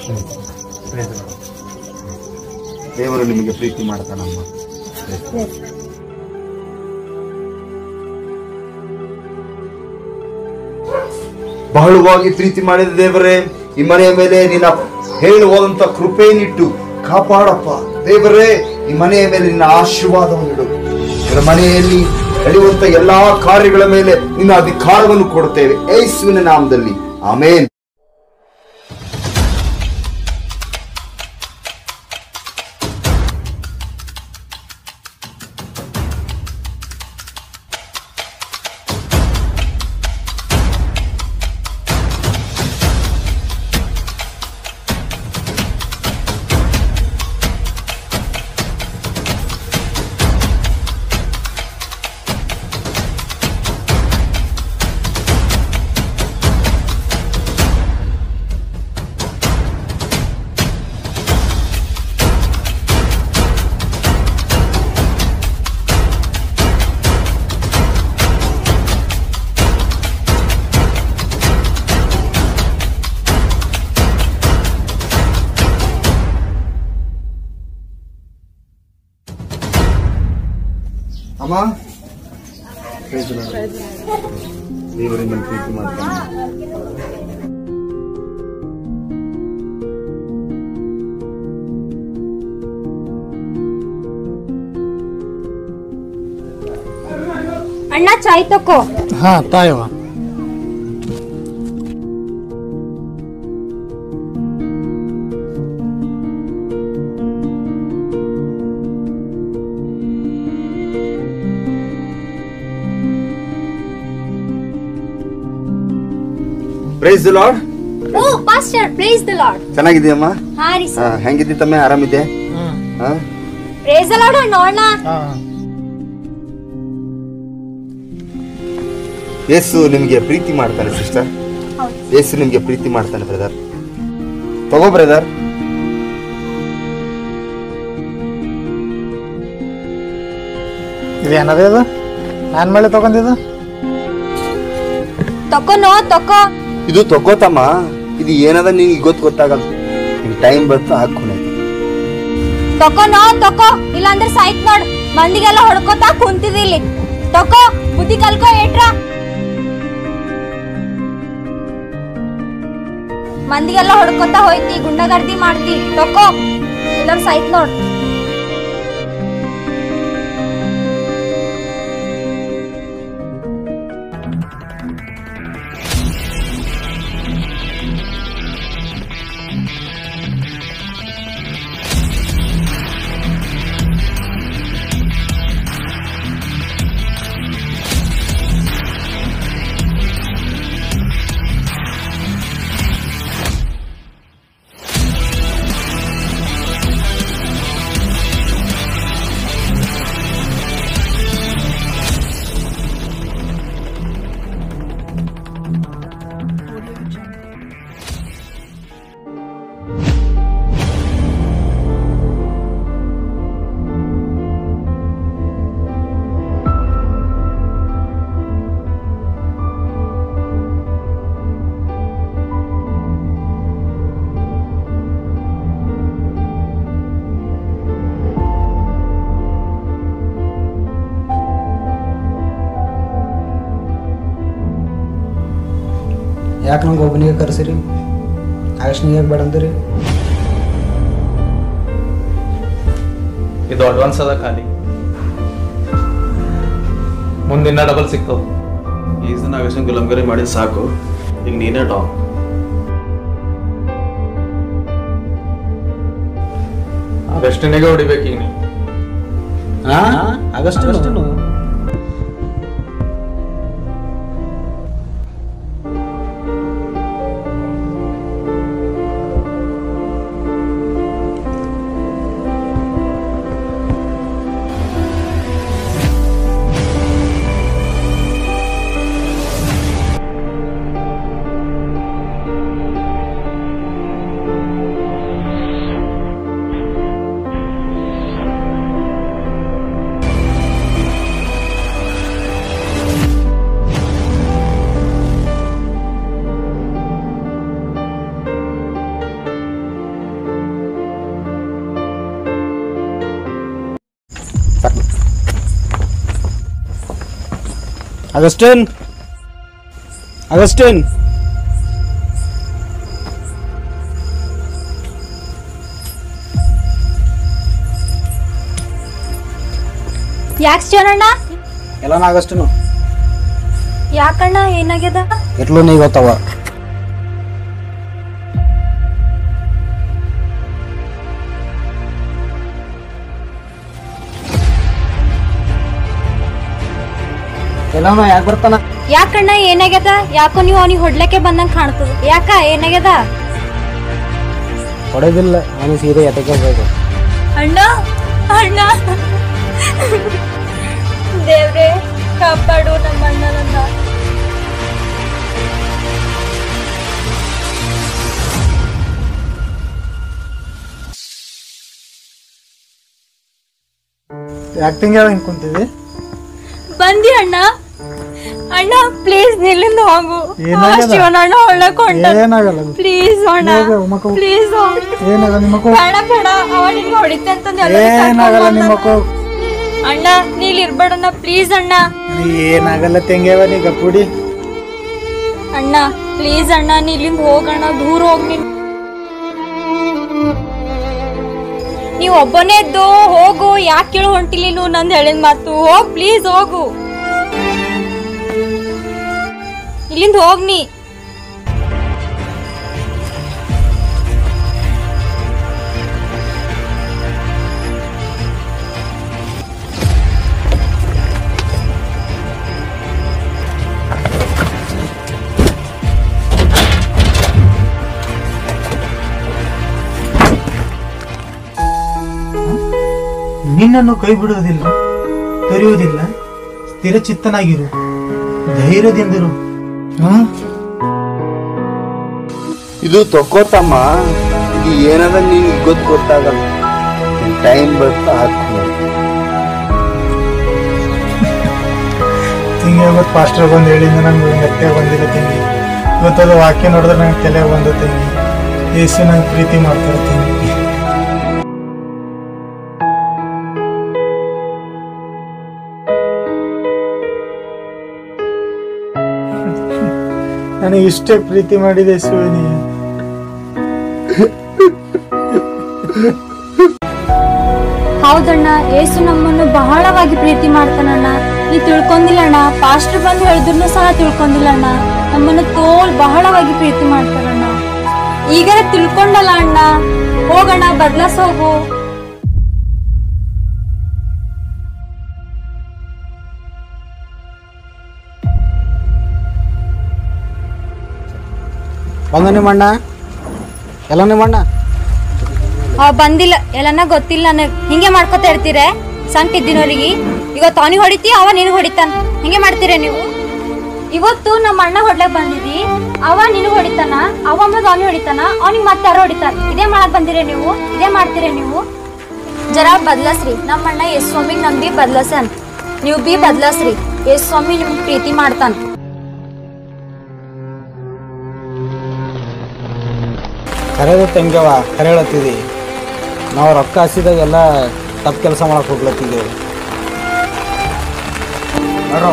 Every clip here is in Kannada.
ದೇವರು ನಿಮಗೆ ಪ್ರೀತಿ ಮಾಡ್ತಾನಮ್ಮ ಬಹಳವಾಗಿ ಪ್ರೀತಿ ಮಾಡಿದ ದೇವರೇ ಈ ಮನೆಯ ಮೇಲೆ ನಿನ್ನ ಹೇಳುವಂತ ಕೃಪೆಯನ್ನಿಟ್ಟು ಕಾಪಾಡಪ್ಪ ದೇವರೇ ಈ ಮನೆಯ ಮೇಲೆ ನಿನ್ನ ಆಶೀರ್ವಾದವನ್ನಿಡು ಇವರ ಮನೆಯಲ್ಲಿ ನಡೆಯುವಂತ ಎಲ್ಲಾ ಕಾರ್ಯಗಳ ಮೇಲೆ ನಿನ್ನ ಅಧಿಕಾರವನ್ನು ಕೊಡುತ್ತೇವೆ ಯೇಸುವಿನ ನಾಮದಲ್ಲಿ ಆಮೇನ್ ಅಮ್ಮ ದೇವರು ನಿಮ್ಮನ್ನು ಪ್ರೀತಿ ಮಾಡ್ತಾನೆ ಅಣ್ಣ ಚಾಯ್ ತಕೋ ಹಾ ತಾಯವ praise lord oh pastor praise the lord ಚೆನ್ನಾಗಿದೆಯಮ್ಮ ಹಾ ರೀ ಹಾ, ಹೆಂಗಿದ್ದಿ ತಮ್ಮ ಆರಾಮಿದ್ದೆ ಹ್ಮ್ ಹಾ ಪ್ರೇಸ್ ದ ಲಾರ್ಡ್ ಅಣ್ಣ ಅಣ್ಣ ಹಾ ಯೇಸು ನಿಮಗೆ ಪ್ರೀತಿ ಮಾಡ್ತಾನೆ ಸಿಸ್ಟರ್ ಹೌದು. ಯೇಸು ನಿಮಗೆ ಪ್ರೀತಿ ಮಾಡ್ತಾನೆ ಬ್ರದರ್ ತಗೋ ಬ್ರದರ್ ಇದೇನದ ಇದು ನಾನ್ ಮೇಲೆ ತಗೊಂಡಿದ್ದು ತಕೋನೋ ತಕೋ ಇದು ತಗೋತಮ್ಮ ಇದು ಏನದ ನಿಂಗೆ ಗೊತ್ತು ಗೊತ್ತಾಗಲ್ಲ ನಿಂಗೆ ಟೈಮ್ ಬಂತು ಹಾಕೊಂಡು ತಕೋನೋ ತಕೋ ಇಲ್ಲಾಂದ್ರೆ ಸಾಯ್ತ್ ನೋಡ್ ಮಂದಿಗೆಲ್ಲ ಹೊಡ್ಕೋತಾ ಕುಂತಿದಿ ಇಲ್ಲಿ ತಕೋ ಬುದ್ಧಿ ಕಲ್ಕೋ ಏಟ್ರ ಮಂದಿಗೆಲ್ಲ ಹೊಡ್ಕೋತಾ ಹೋಯ್ತಿ ಗುಂಡಗರ್ದಿ ಮಾಡ್ತಿ ತಕೋ ಇಲ್ಲಾಂದ್ರೆ ಸಾಯ್ತ್ ನೋಡ್ ಯಾಕೆ ನಂಗೆ ಒಬ್ಬನಿಗೆ ಕರೆಸಿರಿ ಆಯುಷ್ನಿಗೆ ಯಾಕೆ ಬೇಡ ಅಂದಿರಿ ಇದು ಅಡ್ವಾನ್ಸ್ ಅದ ಖಾಲಿ ಮುಂದಿನ ಡಬಲ್ ಸಿಗ್ತದ ಈಗ ದಿನ ಆಗಸ್ಟ್ ಗುಲಾಮ್ಗರಿ ಮಾಡಿದ್ ಸಾಕು ಈಗ ನೀನೇ ಟಾಪ್ ಬೆಸ್ಟಿನಿಗೆ ಹೊಡಿಬೇಕು ಈಗ ನೀ ಆಗಸ್ಟ್ ಅಗಸ್ಟಿನ್ ಅಗಸ್ಟಿನ್ ಯಾಕೆ ಶಿವನಣ್ಣ ಎಲ್ಲನ ಅಗಸ್ಟಿನು ಯಾಕಣ್ಣ ಏನಾಗ್ಯದ ಎಟ್ಲು ನೀ ಗೊತ್ತವ ಎಲ್ಲವನ ಯಾಕೆ ಬರ್ತಾನ ಯಾಕಣ್ಣ ಏನಾಗ್ಯದ ಯಾಕೋ ನೀವು ಅವನಿಗೆ ಹೊಡ್ಲಕ್ಕೆ ಬಂದಂಗ ಕಾಣ್ತದ ಯಾಕ ಏನಾಗ್ಯದ ಹೊಡೆದಿಲ್ಲ ಅವನು ಸೀರೆ ಎಟಕ್ಕೆ ಬೇಕು ಅಣ್ಣ ಅಣ್ಣ ದೇವ್ರೆ ಕಾಪಾಡು ನಮ್ಮ ಅಣ್ಣನನ್ನ ಆಕ್ಟಿಂಗ್ ಯಾವ ಹಿಂಗೆ ಕುಂತಿದ್ದಿ ಬಂದಿ ಅಣ್ಣ ಅಣ್ಣ ಪ್ಲೀಸ್ ನಿಲ್ಲಿಂದ ಹೋಗು ಏನಾಗ್ಯದ? ಶಿವನಣ್ಣ ಹೊಳ್ಳಕ್ ಹೊಂಟ ಏನಾಗಲ್ಲ ಪ್ಲೀಸ್ ಅಣ್ಣ ಹೋಗು, ಮಕ್ಕಳು. ಪ್ಲೀಸ್ ಏನಾಗಲ್ಲ ನಿಮ್ಮ ಮಕ್ಕಳು ಬೇಡ ಬೇಡ ಅವ ನಿನ್ಗೆ ಹೊಡಿತೆ ಅಂತಂದು ಎಲ್ಲರೂ ಏನಾಗಲ್ಲ ಕರ್ಕೊಂಡ್ ನಿಮ್ಮ ಬಂದ. ಮಕ್ಕಳು ಅಣ್ಣ ನೀಲ್ ಇರ್ಬೇಡಣ್ಣ ಪ್ಲೀಸ್ ಅಣ್ಣ ನೀ ಏನಾಗಲ್ಲ ತೆಂಗ್ಯಾವ ನೀ ಗಪ್ಪುಡಿ ಅಣ್ಣ ಪ್ಲೀಸ್ ಅಣ್ಣ ನೀ ಇಲ್ಲಿಂದ ಹೋಗಣ್ಣ ದೂರ ಹೋಗ್ ನೀನ್ ನೀವ್ ಒಬ್ಬನೇ ಇದ್ದು ಹೋಗು ಯಾಕೆ ಕೇಳು ಹೊಂಟಿಲಿ ನೀವು ನಂದು ಹೇಳಿದ ಮಾತು ಹೋಗ್ ಪ್ಲೀಸ್ ಹೋಗು ಇಲ್ಲಿಂದ ಹೋಗ್ ನೀ ನಿನ್ನನ್ನು ಕೈ ಬಿಡುವುದಿಲ್ಲ ತೊರೆಯುವುದಿಲ್ಲ ಸ್ಥಿರಚಿತ್ತನಾಗಿರು ಧೈರ್ಯದಿಂದಿರು ಹಾ ಇದು ತಕೋತಮ್ಮ ಇದು ಏನದ ನಿನ್ಗೆ ಗೊತ್ತು ಗೊತ್ತಾಗಲ್ಲ ಟೈಮ್ ಬರ್ತಾ ಹಾಕ್ತೀನಿ ತಿಂಗಿ ಇವತ್ತು ಪಾಸ್ಟರ್ ಬಂದು ಹೇಳಿದ ನಂಗೆ ಮತ್ತೆ ಬಂದಿಲ್ಲ ತಿಂಗಿ ಇವತ್ತದು ವಾಕ್ಯ ನೋಡಿದ್ರೆ ನಂಗೆ ತಲೆ ಬಂದು ತಿಂಗಿ ಯೇಸು ನಂಗೆ ಪ್ರೀತಿ ಮಾಡ್ತಾರೆ ತಿಂಗಿ ನನಗೆ ಇಷ್ಟೇ ಪ್ರೀತಿ ಮಾಡಿದೆ ಶಿವನಿ ಹೌದಣ್ಣ ಏಸು ನಮ್ಮನ್ನು ಬಹಳವಾಗಿ ಪ್ರೀತಿ ಮಾಡ್ತಾನಣ್ಣ ನೀ ತಿಳ್ಕೊಂಡಿಲ್ಲಣ್ಣ ಪಾಸ್ಟರ್ ಬಂದು ಹೇಳಿದ್ರು ಸಹ ತಿಳ್ಕೊಂಡಿಲ್ಲಣ್ಣ ನಮ್ಮನ್ನು ತೋಲ್ ಬಹಳವಾಗಿ ಪ್ರೀತಿ ಮಾಡ್ತಾನಣ್ಣ ಈಗರ ತಿಳ್ಕೊಂಡಲ್ಲ ಅಣ್ಣ ಹೋಗಣ್ಣ ಬದ್ಲಾಸ್ ಹೋಗು ಬಂದ ನಿಮ್ಮಣ್ಣ ಎಲ್ಲ ನಿಮ್ಮಣ್ಣ ಅವ ಬಂದಿಲ್ಲ ಎಲ್ಲನ ಗೊತ್ತಿಲ್ಲ ನನಗ್ ಹಿಂಗೆ ಮಾಡ್ಕೊತಾ ಇರ್ತೀರೆ ಸಂಕಟ ಇದ್ದಿನವ್ರಿಗೆ ಇವತ್ತು ಅವನಿಗೆ ಹೊಡಿತಿ ಅವ ನಿನಗೆ ಹೊಡಿತಾನ ಹಿಂಗೆ ಮಾಡ್ತೀರ ನೀವು ಇವತ್ತು ನಮ್ಮ ಅಣ್ಣ ಹೊಡ್ಲಕ್ ಬಂದಿದಿ ಅವ ನಿನಗೆ ಹೊಡಿತಾನ ಅವ ಮತ್ತೆ ಅವನಿಗೆ ಹೊಡಿತಾನ ಅವನಿಗೆ ಮತ್ತೆ ಯಾರೋ ಹೊಡಿತಾರ ಇದೇ ಮಾಡಕ್ ಬಂದಿರ ನೀವು ಇದೇ ಮಾಡ್ತೀರ ನೀವು ಜರ ಬದ್ಲಾಸ್ರಿ ನಮ್ಮ ಅಣ್ಣ ಎಸ್ ಸ್ವಾಮಿಗೆ ನಂಬಿ ಬದ್ಲಾಸನ್ ನೀವು ಬಿ ಬದ್ಲಾಸ್ರಿ ಎಸ್ ಸ್ವಾಮಿ ನಿಮ್ಗೆ ಪ್ರೀತಿ ಮಾಡ್ತಾನ ಕರೆದು ತಂಗ್ಯವ ಕರೆ ಹೇಳತ್ತಿದಿ ನಾವು ರೊಕ್ಕ ಹಸಿದಾಗೆಲ್ಲ ತಪ್ಪು ಕೆಲಸ ಮಾಡಕ್ಕೆ ಹೋಗ್ಲತ್ತಿದ್ದೇವೆ ಬರೋ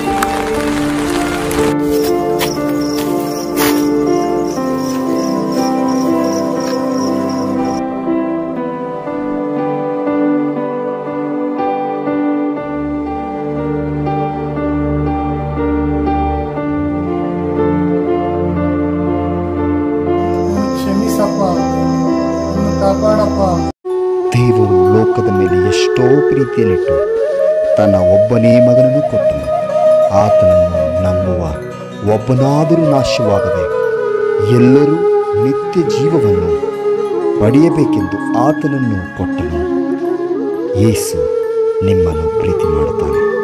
ಕ್ಷಮಿಸಪ್ಪ ನನ್ನ ಕಾಪಾಡಪ್ಪ ದೇವರು ಲೋಕದ ಮೇಲೆ ಎಷ್ಟೋ ಪ್ರೀತಿಯನ್ನಿಟ್ಟು ತನ್ನ ಒಬ್ಬನೇ ಮಗನನ್ನು ಕೊಟ್ಟನು ಆತನನ್ನು ನಂಬುವ ಒಬ್ಬನಾದರೂ ನಾಶವಾಗದೆ ಎಲ್ಲರೂ ನಿತ್ಯ ಜೀವವನ್ನು ಪಡೆಯಬೇಕೆಂದು ಆತನನ್ನು ಕೊಟ್ಟನು ಯೇಸು ನಿಮ್ಮನ್ನು ಪ್ರೀತಿ ಮಾಡುತ್ತಾನೆ